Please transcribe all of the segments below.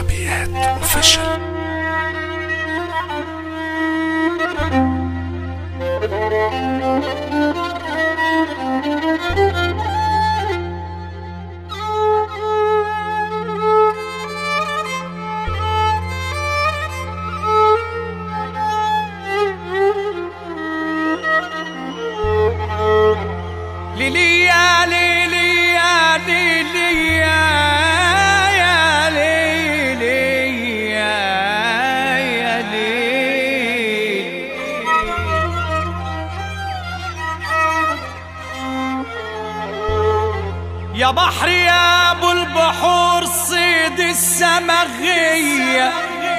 شعبيات اوفيشال ليليا ليليا ليليا يا ليليا يا ليل يا بحر يا ابو البحور صيد السمغيه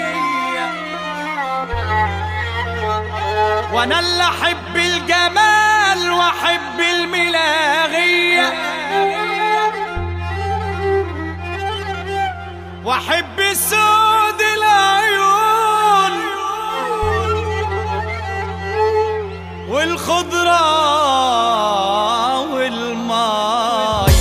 وانا اللي احب الجمال واحب الملاغية واحب سود العيون والخضرة والمية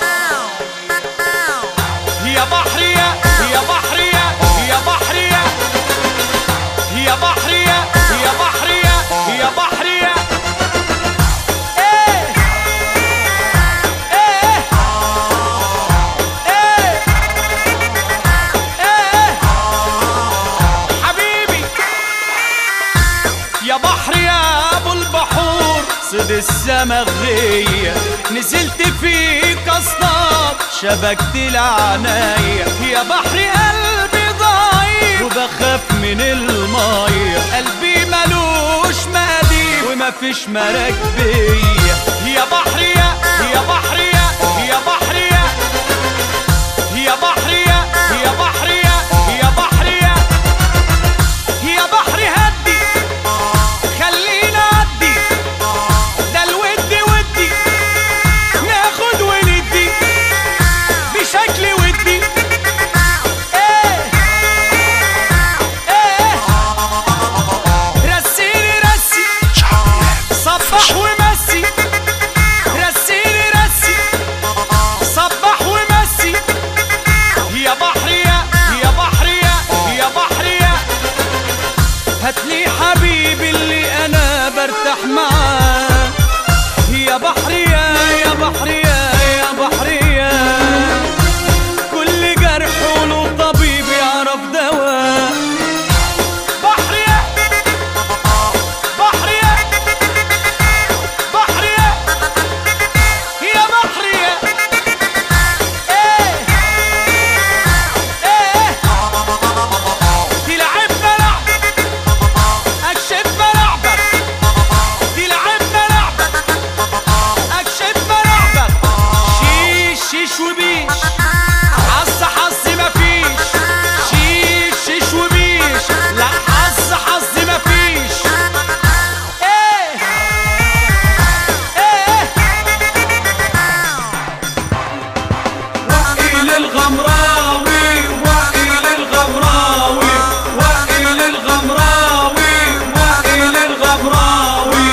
يا بحر يا يا بحر يا يا بحر يا يا بحر يا يا بحر يا يا بحر يا ايه ايه ايه ايه حبيبي يا بحر يا ابو البحور صيد السمغية نزلت فيك اصطاد شبكت العناية يا بحر قلبي ضعيف وبخاف من المية قلبي ملوش مقادير ومفيش مراكبية يا بحر يا يا بحر يا يا بحر يا يا بحر يا يا بحر يا يا بحر يا يا بحر هدي خلينا عدي ده الود ودي ناخد وندي بشكل ودي ايه ايه رسيني رسي شعبيات صبح ومسي رسيني رسي صبح ومسي يا بحر يا يا بحر يا يا بحر يا هاتلي حبيبي اللي انا برتاح معاه يا بحر يا يا بحر يا يا بحر يا كل جرح له طبيب يعرف دواء بحر يا بحر يا بحر يا يا بحر يا ايه ايه تلعبنا لعبة اكشفنا لعبك تلعبنا لعبك اكشفنا لعبك شيش شيش وبيش حظ حظ مفيش شيش شيش وبيش لا حظ حظ مفيش ايه ايه وائل الغمراوي وائل الغمراوي وائل الغمراوي وائل الغمراوي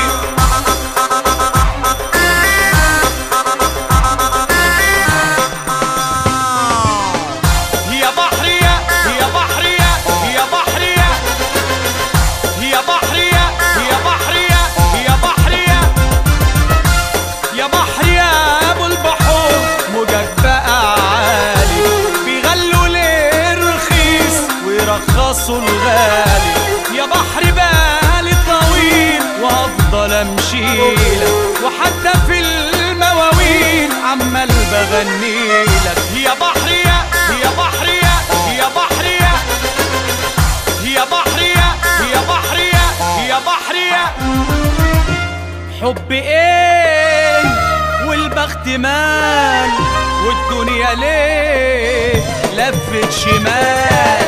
يا بحر يا يا بحر يا يا بحر يا يا بحر يا يا بحر يا يا بحر يا يا بحر يا ابو البحور موجك بقى عالي بيغلوا ليه الرخيص ويرخصوا الغالي يا بحر بالي طويل وافضل امشيلك وحتى في المواويل عمال بغنيلك يا بحر يا يا بحر يا يا بحر يا يا بحر يا يا بحر يا يا بحر يا حب ايه والبخت مال والدنيا ليه لفت شمال